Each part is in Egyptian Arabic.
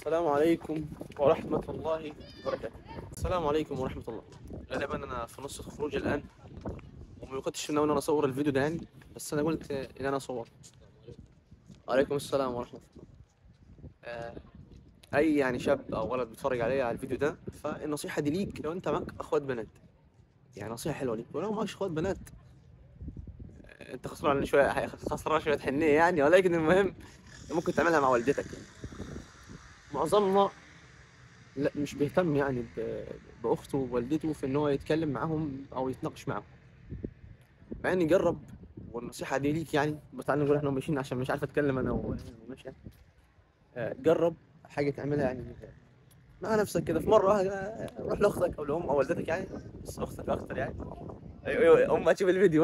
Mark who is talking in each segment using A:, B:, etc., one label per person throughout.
A: السلام عليكم ورحمة الله وبركاته السلام عليكم ورحمة الله غالبا أنا في نص الخروج الآن وما كنتش ناوي إن أنا أصور الفيديو ده يعني بس أنا قلت إن أنا أصور وعليكم السلام ورحمة الله آه، أي يعني شاب أو ولد بيتفرج عليا على الفيديو ده فالنصيحة دي ليك لو أنت معاك أخوات بنات يعني نصيحة حلوة ليك ولو معكش أخوات بنات آه، أنت خسران شوية خسران شوية حنية يعني ولكن المهم ممكن تعملها مع والدتك معظمنا لا مش بيهتم يعني ب- باخته ووالدته في ان هو يتكلم معاهم او يتناقش معاهم مع اني جرب والنصيحه دي ليك يعني بس تعالى نقول احنا ماشيين عشان مش عارف اتكلم انا و- وماشي يعني. آه، جرب حاجه تعملها يعني مع نفسك كده في مره واحده آه، روح لاختك او لام او والدتك يعني بس اختك اكتر يعني ايوه ايوه ام هتشوف الفيديو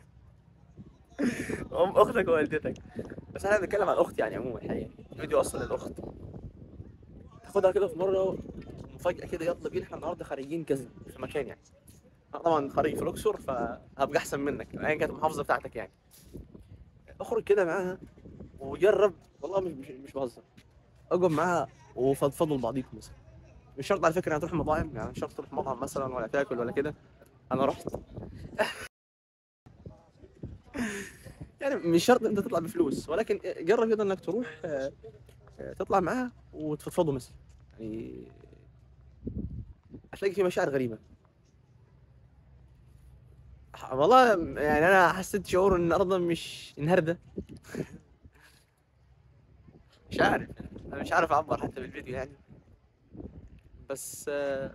A: ام اختك ووالدتك بس احنا بنتكلم عن الاخت يعني عموما الحقيقه الفيديو اصلا للاخت تاخدها كده في مره مفاجاه كده يلا بينا احنا النهارده خارجين كذا في مكان يعني انا طبعا خارج في الاقصر فهبقى احسن منك ايا كانت المحافظه بتاعتك يعني اخرج كده معاها وجرب والله مش مش, مش بهزر اقعد معاها وفضفضوا لبعضيكم مثلا مش شرط على فكره يعني تروح مطاعم يعني مش شرط تروح مطعم مثلا ولا تاكل ولا كده انا رحت يعني مش شرط انت تطلع بفلوس ولكن جرب كده انك تروح آه، آه، تطلع معاها وتفضفضوا مثلا يعني هتلاقي في مشاعر غريبة ح- والله يعني أنا حسيت شعور النهاردة مش النهاردة مش عارف أنا مش عارف أعبر حتى بالفيديو يعني بس آه،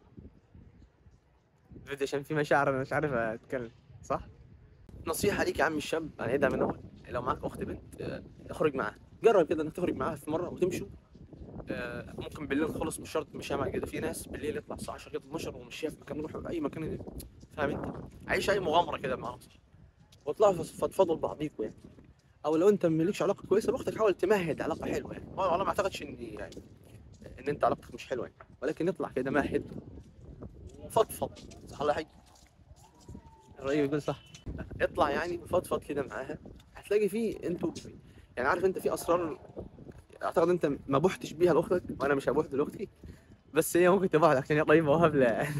A: الفيديو عشان فيه مشاعر أنا مش عارف أتكلم صح؟ نصيحة ليك يا عم الشاب أنا عيدها من أول لو معاك أخت بنت آه، اخرج معاها جرب كده إنك تخرج معاها في مرة وتمشوا آه، ممكن بالليل خالص مش شرط مشيها مع كده في ناس بالليل يطلع الساعه 10 كده 12 ومشيها في مكان نروح اي مكان فاهم انت عيش اي مغامره كده مع نفسك واطلعوا فضفضوا لبعضيكوا يعني او لو انت مالكش علاقه كويسه باختك حاول تمهد علاقه حلوه يعني والله ما اعتقدش ان يعني ان انت علاقتك مش حلوه يعني ولكن اطلع كده مهد وفضفض صح ولا حاجه الرأي بيقول صح اطلع يعني وفضفض كده معاها هتلاقي فيه انتوا يعني عارف انت في اسرار اعتقد انت ما بحتش بيها لاختك وانا مش هبوح لاختي بس هي ممكن تبوح عشان هي طيبه وهبله يعني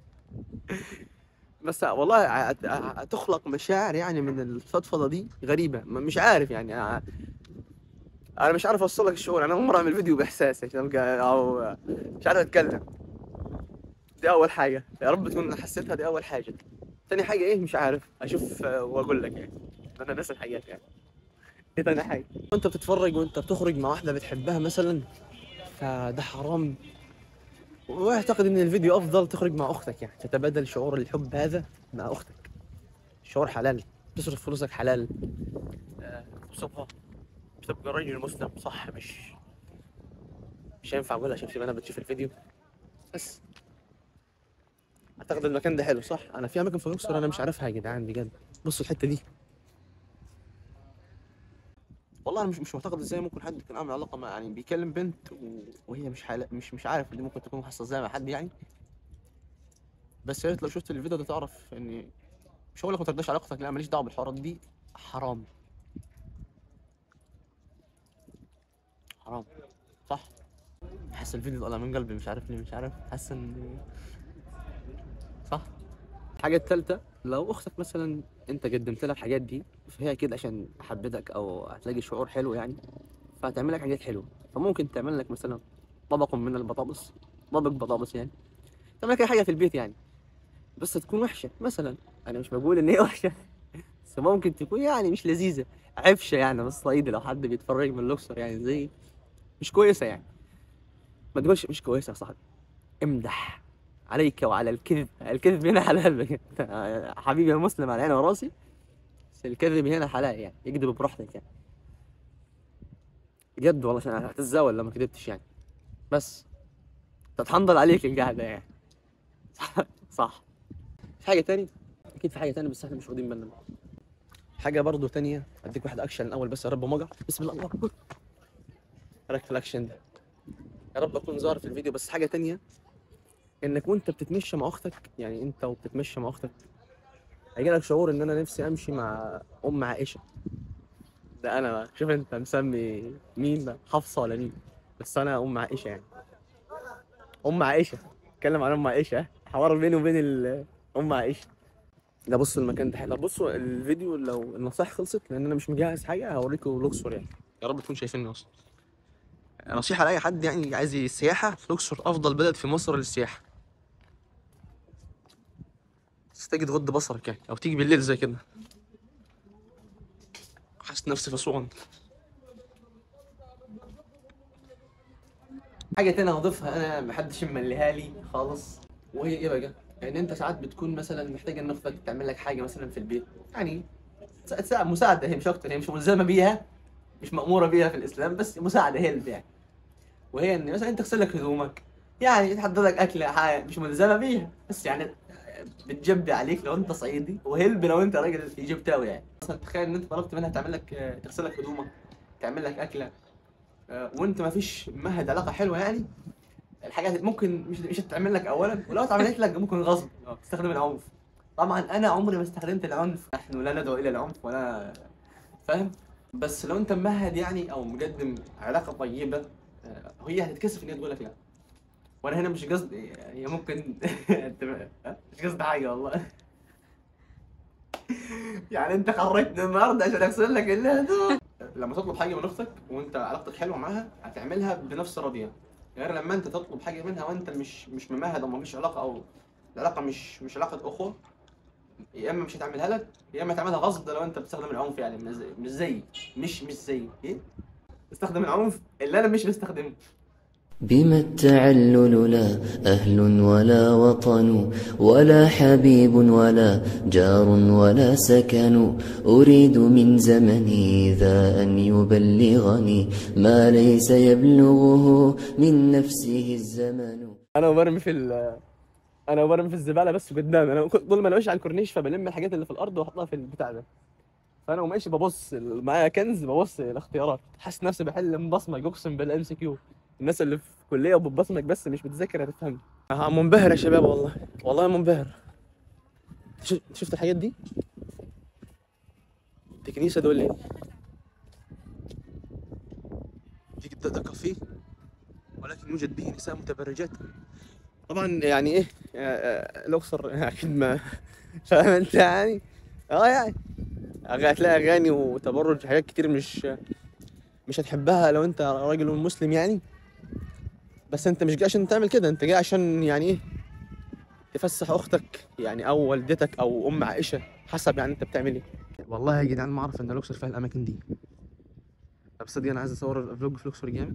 A: بس والله هت- هتخلق مشاعر يعني من الفضفضه دي غريبه م- مش عارف يعني انا أنا مش عارف اوصل لك الشعور انا اول مره اعمل فيديو باحساس عشان ابقى او مش عارف اتكلم دي اول حاجه يا رب تكون حسيتها دي اول حاجه تاني حاجه ايه مش عارف اشوف آه، واقول لك يعني انا ناسي الحاجات يعني ايه تاني حاجه وانت بتتفرج وانت بتخرج مع واحده بتحبها مثلا فده حرام واعتقد ان الفيديو افضل تخرج مع اختك يعني تتبادل شعور الحب هذا مع اختك شعور حلال تصرف فلوسك حلال آه، تبسطها بتبقى راجل مسلم صح مش مش هينفع اقولها عشان في بنات بتشوف الفيديو بس اعتقد المكان ده حلو صح انا في اماكن في الاقصر انا مش عارفها يا جدعان بجد بصوا الحته دي والله انا مش مش معتقد ازاي ممكن حد يكون عامل علاقه مع يعني بيكلم بنت و... وهي مش حال... مش مش عارف دي ممكن تكون حاسه ازاي مع حد يعني بس يا ريت لو شفت الفيديو ده تعرف ان مش هقول لك ما ترضاش علاقتك لا ماليش دعوه بالحوارات دي حرام حرام صح حاسس الفيديو طالع من قلبي مش عارف ليه مش عارف حاسس ان صح الحاجة التالتة لو أختك مثلا أنت قدمت لها الحاجات دي فهي أكيد عشان حبتك أو هتلاقي شعور حلو يعني فهتعمل لك حاجات حلوة فممكن تعمل لك مثلا طبق من البطاطس طبق بطاطس يعني تعمل لك أي حاجة في البيت يعني بس تكون وحشة مثلا أنا مش بقول إن هي وحشة بس ممكن تكون يعني مش لذيذة عفشة يعني من الصعيد لو حد بيتفرج من الأقصر يعني زي مش كويسة يعني ما تقولش مش كويسة يا صاحبي امدح عليك وعلى الكذب الكذب هنا حلال بجد حبيبي يا مسلم على عيني وراسي بس الكذب هنا حلال يعني يكذب براحتك يعني بجد والله عشان هتتزاول لو ما كذبتش يعني بس تتحنظل عليك القعده يعني صح صح في حاجه تاني اكيد في حاجه تانية بس احنا مش واخدين بالنا منها. حاجه برضو تانية اديك واحد اكشن الاول بس يا رب ما اقع بسم الله الله اكبر رايك في الاكشن ده يا رب اكون ظاهر في الفيديو بس حاجه تانية انك وانت بتتمشى مع اختك يعني انت وبتتمشى مع اختك هيجي لك شعور ان انا نفسي امشي مع ام عائشه ده انا بقى. شوف انت مسمي مين بقى حفصه ولا مين بس انا ام عائشه يعني ام عائشه اتكلم عن ام عائشه حوار بيني وبين ال- ام عائشه ده بصوا المكان ده حلو طب بصوا الفيديو لو النصائح خلصت لان انا مش مجهز حاجه هوريكم الاقصر يعني يا رب تكونوا شايفيني اصلا نصيحه لاي حد يعني عايز السياحه الاقصر افضل بلد في مصر للسياحه بس تيجي تغض بصرك يعني او تيجي بالليل زي كده حاسس نفسي في اسوان حاجة تانية هضيفها أنا محدش ممليها لي خالص وهي إيه بقى؟ يعني أنت ساعات بتكون مثلا محتاج إن أختك تعمل لك حاجة مثلا في البيت يعني تسا- تسا- مساعدة هي مش أكتر هي مش ملزمة بيها مش مأمورة بيها في الإسلام بس مساعدة هيلب يعني وهي إن مثلا أنت تغسل لك هدومك يعني تحضر لك أكلة حاجة مش ملزمة بيها بس يعني بتجبي عليك لو أنت صعيدي وهيلب لو أنت راجل ايجيبتاوي يعني مثلا تخيل إن أنت طلبت منها تعمل لك آه، تغسل لك هدومك تعمل لك أكلة آه، وانت ما فيش مهد علاقه حلوه يعني الحاجات ممكن مش مش هتتعمل لك اولا ولو اتعملت لك ممكن غصب آه، تستخدم العنف طبعا انا عمري ما استخدمت العنف نحن لا ندعو الى العنف ولا فاهم بس لو انت ممهد يعني او مقدم علاقه طيبه آه، هي هتتكسف ان هي تقول لك لا وانا هنا مش قصدي هي ممكن تبقى- مش قصدي حاجه والله يعني انت خرجتني النهارده عشان اغسل لك الهدوم لما تطلب حاجه من اختك وانت علاقتك حلوه معاها هتعملها بنفس راضيه غير لما انت تطلب حاجه منها وانت مش مش ممهد او مفيش علاقه او العلاقه مش مش علاقه اخوه يا اما مش هتعملها لك يا اما هتعملها غصب لو انت بتستخدم العنف يعني مش زي مش زي مش مش زي ايه استخدم العنف اللي انا مش بستخدمه
B: بما التعلل لا أهل ولا وطن ولا حبيب ولا جار ولا سكن أريد من زمني ذا أن يبلغني ما ليس يبلغه من نفسه الزمن
A: انا برمي في ال انا برمي في الزباله بس قدامي انا كنت- طول ما انا ماشي على الكورنيش فبلم الحاجات اللي في الارض واحطها في البتاع ده فانا وماشي ببص ال- معايا كنز ببص الاختيارات حاسس نفسي بحل مبصمج اقسم بالام سي كيو الناس اللي في كليه وبتبصمج بس مش بتذاكر هتفهم آه، منبهر يا شباب والله والله منبهر ش- شفت الحاجات دي دي كنيسه دول ايه دي ده, ده كافيه ولكن يوجد به نساء متبرجات طبعا يعني ايه آه، آه، الاقصر اكيد ما فاهم انت يعني اه يعني أغ- هتلاقي اغاني وتبرج حاجات كتير مش مش هتحبها لو انت راجل مسلم يعني بس انت مش جاي عشان تعمل كده انت جاي عشان يعني ايه تفسح اختك يعني او والدتك او ام عائشه حسب يعني انت بتعمل ايه والله يا جدعان ما اعرف ان الاقصر فيها الاماكن دي طب صدق انا عايز اصور فلوج في الاقصر جامد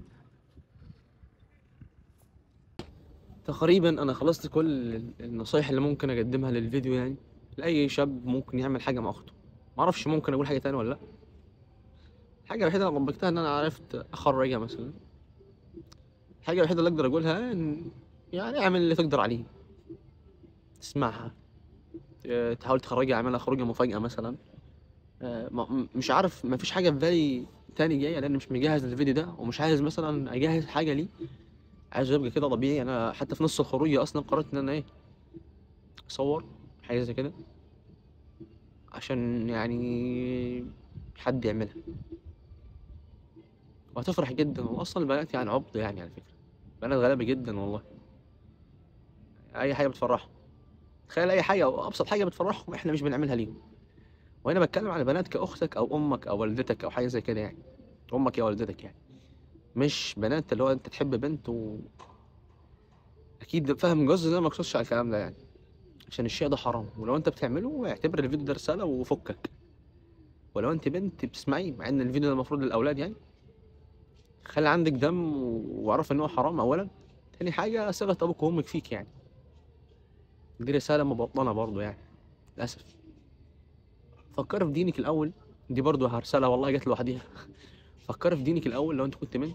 A: تقريبا انا خلصت كل النصايح اللي ممكن اقدمها للفيديو يعني لاي شاب ممكن يعمل حاجه مع اخته ما اعرفش ممكن اقول حاجه تانية ولا لا الحاجه الوحيده اللي طبقتها ان انا عرفت اخرجها مثلا الحاجه الوحيده اللي اقدر اقولها ان يعني اعمل اللي تقدر عليه تسمعها اه، تحاول تخرجها اعملها خروجه مفاجاه مثلا اه، ما- م- مش عارف ما فيش حاجه في بالي تاني جايه لان مش مجهز للفيديو ده ومش عايز مثلا اجهز حاجه ليه عايز يبقى كده طبيعي انا حتى في نص الخروج اصلا قررت ان انا ايه اصور حاجه زي كده عشان يعني حد يعملها وهتفرح جدا واصلا البنات يعني عبط يعني على فكره بنات غلابه جدا والله اي حاجه بتفرحهم تخيل اي حاجه او ابسط حاجه بتفرحهم احنا مش بنعملها ليهم وانا بتكلم على بنات كاختك او امك او والدتك او حاجه زي كده يعني امك يا والدتك يعني مش بنات اللي هو انت تحب بنت و اكيد فاهم جزء ده ما اقصدش على الكلام ده يعني عشان الشيء ده حرام ولو انت بتعمله اعتبر الفيديو ده رساله وفكك ولو انت بنت بتسمعيه مع ان الفيديو ده المفروض للاولاد يعني خلي عندك دم و- واعرف ان هو حرام اولا تاني حاجه صيغه ابوك وامك فيك يعني دي رساله مبطنه برضو يعني للاسف فكر في دينك الاول دي برضو رساله والله جت لوحديها فكر في دينك الاول لو انت كنت بنت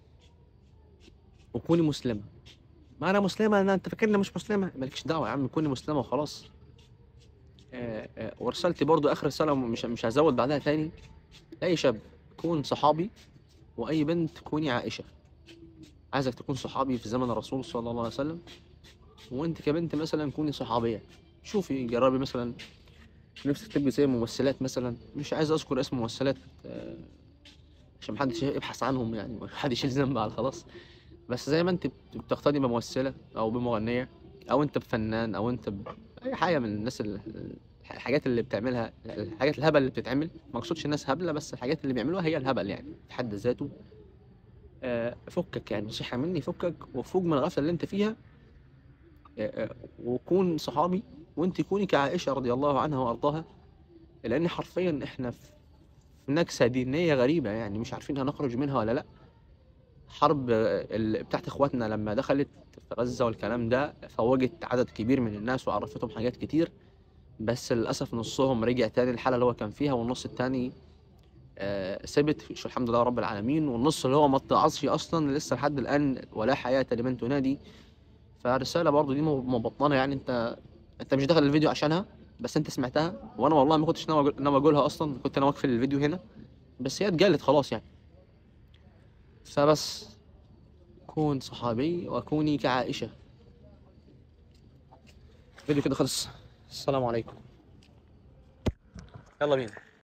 A: وكوني مسلمه ما انا مسلمه انا انت فاكرني مش مسلمه مالكش دعوه يا عم كوني مسلمه وخلاص آه، آه، ورسالتي برضو اخر رساله مش مش هزود بعدها تاني اي شاب كون صحابي واي بنت كوني عائشه عايزك تكون صحابي في زمن الرسول صلى الله عليه وسلم وانت كبنت مثلا كوني صحابيه شوفي جربي مثلا نفسك تبقي زي ممثلات مثلا مش عايز اذكر اسم ممثلات آه، عشان محدش يبحث عنهم يعني محدش يشيل ذنب على خلاص بس زي ما انت بت- بتقتدي بممثله او بمغنيه او انت بفنان او انت باي حاجه من الناس ال- الحاجات اللي بتعملها الحاجات الهبل اللي بتتعمل ما اقصدش الناس هبله بس الحاجات اللي بيعملوها هي الهبل يعني في حد ذاته آه، فكك يعني نصيحه مني فكك وفوق من الغفله اللي انت فيها آه، آه، وكون صحابي وانت كوني كعائشه رضي الله عنها وارضاها لان حرفيا احنا في في نكسه دينيه غريبه يعني مش عارفين هنخرج منها ولا لا حرب آه، ال- بتاعت اخواتنا لما دخلت في غزه والكلام ده فوجت عدد كبير من الناس وعرفتهم حاجات كتير بس للاسف نصهم رجع تاني الحاله اللي هو كان فيها والنص التاني آه، ثبت شو الحمد لله رب العالمين والنص اللي هو ما اتعظش اصلا لسه لحد الان ولا حياه لمن تنادي فرساله برضو دي مبطنه يعني انت انت مش داخل الفيديو عشانها بس انت سمعتها وانا والله ما كنتش ناوي أقول- ناوي اقولها اصلا كنت ناوي اقفل الفيديو هنا بس هي اتقالت خلاص يعني فبس كون صحابي وكوني كعائشه الفيديو كده خلص السلام عليكم يلا بينا